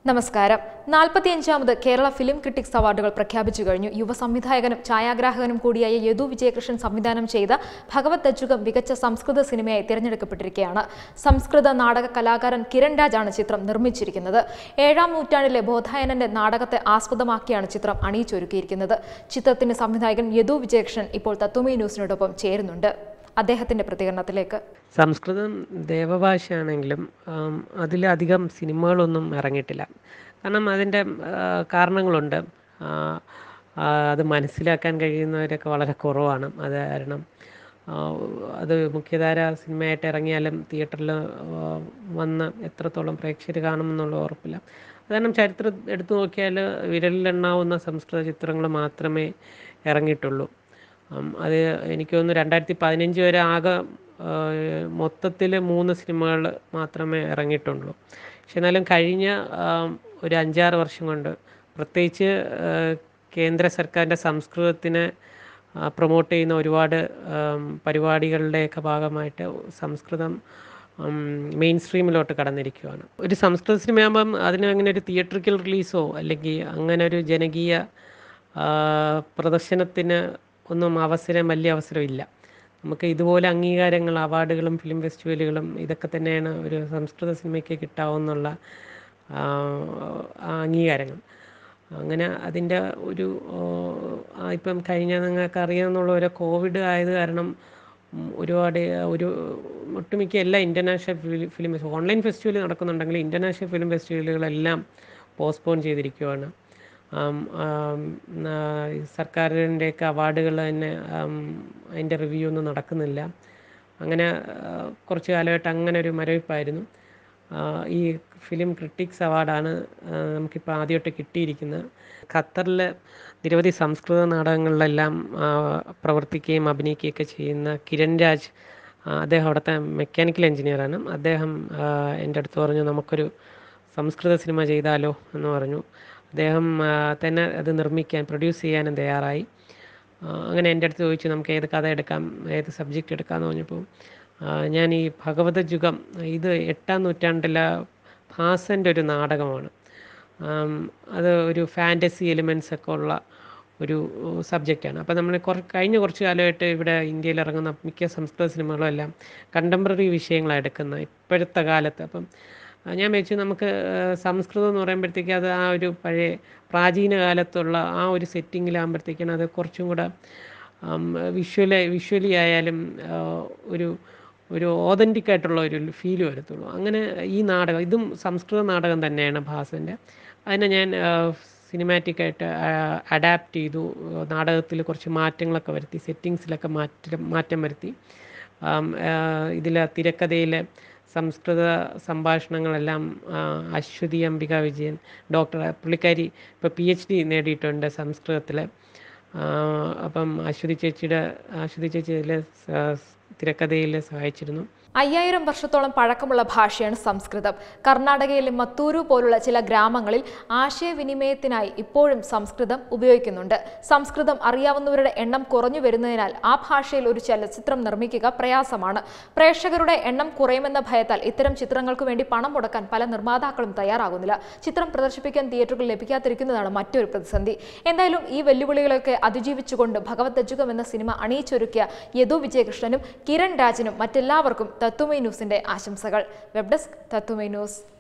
നമസ്കാരം നാൽപ്പത്തിയഞ്ചാമത് Kerala film critics അവാർഡുകൾ പ്രഖ്യാപിച്ചു കഴിഞ്ഞു യുവ സംവിധായകനും ഛായാഗ്രാഹകനും കൂടിയായ യദു വിജയകൃഷ്ണൻ സംവിധാനം ചെയ്ത ഭഗവത് ദജ്ജുകം മികച്ച സംസ്കൃത സിനിമയായി തിരഞ്ഞെടുക്കപ്പെട്ടിരിക്കുകയാണ് സംസ്കൃത നാടക കലാകാരൻ കിരൺ രാജാണ് ചിത്രം നിർമ്മിച്ചിരിക്കുന്നത് ഏഴാം നൂറ്റാണ്ടിലെ ബോധായനന്റെ നാടകത്തെ ആസ്പദമാക്കിയാണ് ചിത്രം അണിയിച്ചൊരുക്കിയിരിക്കുന്നത് ചിത്രത്തിന്റെ സംവിധായകൻ യദു വിജയകൃഷ്ണൻ ഇപ്പോൾ തത്വമി ന്യൂസിനോടൊപ്പം ചേരുന്നുണ്ട് അദ്ദേഹത്തിന്റെ പ്രതികരണത്തിലേക്ക് സംസ്കൃതം ദേവഭാഷയാണെങ്കിലും ആം, അതിലധികം സിനിമകളൊന്നും ഇറങ്ങിയിട്ടില്ല കാരണം അതിൻ്റെ ആ, കാരണങ്ങളുണ്ട് ആ, ആ, അത് മനസ്സിലാക്കാൻ കഴിയുന്നവരൊക്കെ വളരെ കുറവാണ് അത് കാരണം ആ, അത് മുഖ്യധാര സിനിമയായിട്ട് ഇറങ്ങിയാലും തിയേറ്ററിൽ വന്ന് എത്രത്തോളം പ്രേക്ഷകർ കാണുമെന്നുള്ള ഉറപ്പില്ല അത് കാരണം ചരിത്രം എടുത്തു നോക്കിയാൽ വിരലിലെണ്ണാവുന്ന സംസ്കൃത ചിത്രങ്ങൾ മാത്രമേ ഇറങ്ങിയിട്ടുള്ളൂ ഉം, അത് എനിക്ക് തോന്നുന്നു രണ്ടായിരത്തി പതിനഞ്ച് വരെ ആകെ മൊത്തത്തിൽ മൂന്ന് സിനിമകൾ മാത്രമേ ഇറങ്ങിയിട്ടുള്ളൂ പക്ഷെ എന്നാലും കഴിഞ്ഞ ആം, ഒരു അഞ്ചാറ് വർഷം കൊണ്ട് പ്രത്യേകിച്ച് ആ, കേന്ദ്ര സർക്കാരിൻ്റെ സംസ്കൃതത്തിനെ പ്രൊമോട്ട് ചെയ്യുന്ന ഒരുപാട് ആം, പരിപാടികളുടെയൊക്കെ ഭാഗമായിട്ട് സംസ്കൃതം മെയിൻ സ്ട്രീമിലോട്ട് കടന്നിരിക്കുകയാണ് ഒരു സംസ്കൃത സിനിമയാകുമ്പം അതിന് അങ്ങനെ ഒരു തിയേറ്ററിക്കൽ റിലീസോ അല്ലെങ്കിൽ അങ്ങനെ ഒരു ജനകീയ ആ, പ്രദർശനത്തിന് ഒന്നും അവസരം വലിയ അവസരമില്ല നമുക്ക് ഇതുപോലെ അംഗീകാരങ്ങൾ അവാർഡുകളും ഫിലിം ഫെസ്റ്റിവലുകളും ഇതൊക്കെ തന്നെയാണ് ഒരു സംസ്കൃത സിനിമയ്ക്ക് കിട്ടാവുന്നുള്ള ആ, ആ അംഗീകാരങ്ങൾ അങ്ങനെ അതിൻ്റെ ഒരു ഓ, ആ, ഇപ്പം കഴിഞ്ഞ നിങ്ങൾക്ക് അറിയാമെന്നുള്ള ഒരു കോവിഡ് ആയത് കാരണം ഉം, ഒരുപാട് ഒരു ഒട്ടുമിക്ക എല്ലാ international film film online festival നടക്കുന്നുണ്ടെങ്കിൽ ഇൻ്റർനാഷണൽ ഫിലിം ഫെസ്റ്റിവലുകളെല്ലാം പോസ്റ്റ്പോൺ ചെയ്തിരിക്കുകയാണ് ആം, ആം, ആ, ഈ സർക്കാരിൻ്റെയൊക്കെ അവാർഡുകൾ തന്നെ ആം, അതിൻ്റെ റിവ്യൂ ഒന്നും നടക്കുന്നില്ല അങ്ങനെ ആ, കുറച്ച് കാലമായിട്ട് അങ്ങനെ ഒരു മരവിപ്പായിരുന്നു ആ, ഈ ഫിലിം ക്രിട്ടിക്സ് അവാർഡാണ് ആ, നമുക്കിപ്പോൾ ആദ്യമായിട്ട് കിട്ടിയിരിക്കുന്നത് ഖത്തറിൽ നിരവധി സംസ്കൃത നാടകങ്ങളിലെല്ലാം ആ, പ്രവർത്തിക്കുകയും അഭിനയിക്കുകയൊക്കെ ചെയ്യുന്ന കിരൺ രാജ് ആ, അദ്ദേഹം അവിടുത്തെ മെക്കാനിക്കൽ എഞ്ചിനീയറാണ് അദ്ദേഹം ആ, എൻ്റെ അടുത്ത് പറഞ്ഞു നമുക്കൊരു സംസ്കൃത സിനിമ ചെയ്താലോ എന്ന് പറഞ്ഞു അദ്ദേഹം ആ, തന്നെ അത് നിർമ്മിക്കാൻ പ്രൊഡ്യൂസ് ചെയ്യാനും തയ്യാറായി ആ, അങ്ങനെ എൻ്റെ അടുത്ത് ചോദിച്ചു നമുക്ക് ഏത് കഥ എടുക്കാം ഏത് സബ്ജക്റ്റ് എടുക്കാമെന്ന് പറഞ്ഞപ്പോൾ ആ, ഞാൻ ഈ ഭഗവത യുഗം ഇത് എട്ടാം നൂറ്റാണ്ടിലെ ഭാസൻ്റെ ഒരു നാടകമാണ് ആം, അത് ഒരു ഫാൻറ്റസി എലിമെൻസ് ഒക്കെ ഉള്ള ഒരു സബ്ജക്റ്റാണ് അപ്പോൾ നമ്മൾ കുറ കഴിഞ്ഞ കുറച്ച് കാലമായിട്ട് ഇവിടെ ഇന്ത്യയിൽ ഇറങ്ങുന്ന മിക്ക സംസ്കൃത സിനിമകളും എല്ലാം കണ്ടംപററി വിഷയങ്ങളാണ് എടുക്കുന്നത് ഇപ്പോഴത്തെ കാലത്ത് അപ്പം ആ, ഞാൻ വെച്ചു നമുക്ക് ആ, സംസ്കൃതം എന്ന് പറയുമ്പോഴത്തേക്ക് അത് ആ ഒരു പഴയ പ്രാചീന കാലത്തുള്ള ആ ഒരു സെറ്റിങ്ങിലാകുമ്പോഴത്തേക്കാണ് അത് കുറച്ചും കൂടെ വിഷ്വലി വിഷ്വലി ആയാലും ആ, ഒരു ഒരു ഓതൻറ്റിക് ആയിട്ടുള്ള ഒരു ഫീൽ വരത്തുള്ളൂ അങ്ങനെ ഈ നാടകം ഇതും സംസ്കൃത നാടകം തന്നെയാണ് ഭാസൻ്റെ അതിനെ ഞാൻ സിനിമാറ്റിക് ആയിട്ട് അഡാപ്റ്റ് ചെയ്തു നാടകത്തിൽ കുറച്ച് മാറ്റങ്ങളൊക്കെ വരുത്തി സെറ്റിങ്സിലൊക്കെ മാറ്റം മാറ്റം വരുത്തി ഇതിലെ തിരക്കഥയിലെ സംസ്കൃത സംഭാഷണങ്ങളെല്ലാം ആ, അശ്വതി അംബിക വിജയൻ ഡോക്ടർ പുള്ളിക്കാരി ഇപ്പോൾ പി എച്ച് ഡി നേടിയിട്ടുണ്ട് സംസ്കൃതത്തിൽ അപ്പം അശ്വതി ചേച്ചിയുടെ അശ്വതി ചേച്ചി ഇതിൽ തിരക്കഥയിൽ സഹായിച്ചിരുന്നു അയ്യായിരം വർഷത്തോളം പഴക്കമുള്ള ഭാഷയാണ് സംസ്കൃതം കർണാടകയിലെ മത്തൂരു പോലുള്ള ചില ഗ്രാമങ്ങളിൽ ആശയവിനിമയത്തിനായി ഇപ്പോഴും സംസ്കൃതം ഉപയോഗിക്കുന്നുണ്ട് സംസ്കൃതം അറിയാവുന്നവരുടെ എണ്ണം കുറഞ്ഞു വരുന്നതിനാൽ ആ ഭാഷയിൽ ഒരു ചലച്ചിത്രം നിർമ്മിക്കുക പ്രയാസമാണ് പ്രേക്ഷകരുടെ എണ്ണം കുറയുമെന്ന ഭയത്താൽ ഇത്തരം ചിത്രങ്ങൾക്ക് വേണ്ടി പണം മുടക്കാൻ പല നിർമ്മാതാക്കളും തയ്യാറാകുന്നില്ല ചിത്രം പ്രദർശിപ്പിക്കാൻ തിയേറ്ററുകൾ ലഭിക്കാതിരിക്കുന്നതാണ് മറ്റൊരു പ്രതിസന്ധി എന്തായാലും ഈ വെല്ലുവിളികളൊക്കെ അതിജീവിച്ചുകൊണ്ട് ഭഗവത് ദജ്ജുകം എന്ന സിനിമ അണിയിച്ചൊരുക്കിയ യദു വിജയകൃഷ്ണനും കിരൺ രാജിനും മറ്റെല്ലാവർക്കും തത്തുമൈ ന്യൂസിന്റെ ആശംസകൾ വെബ് ഡെസ്ക് തത്തുമൈ ന്യൂസ്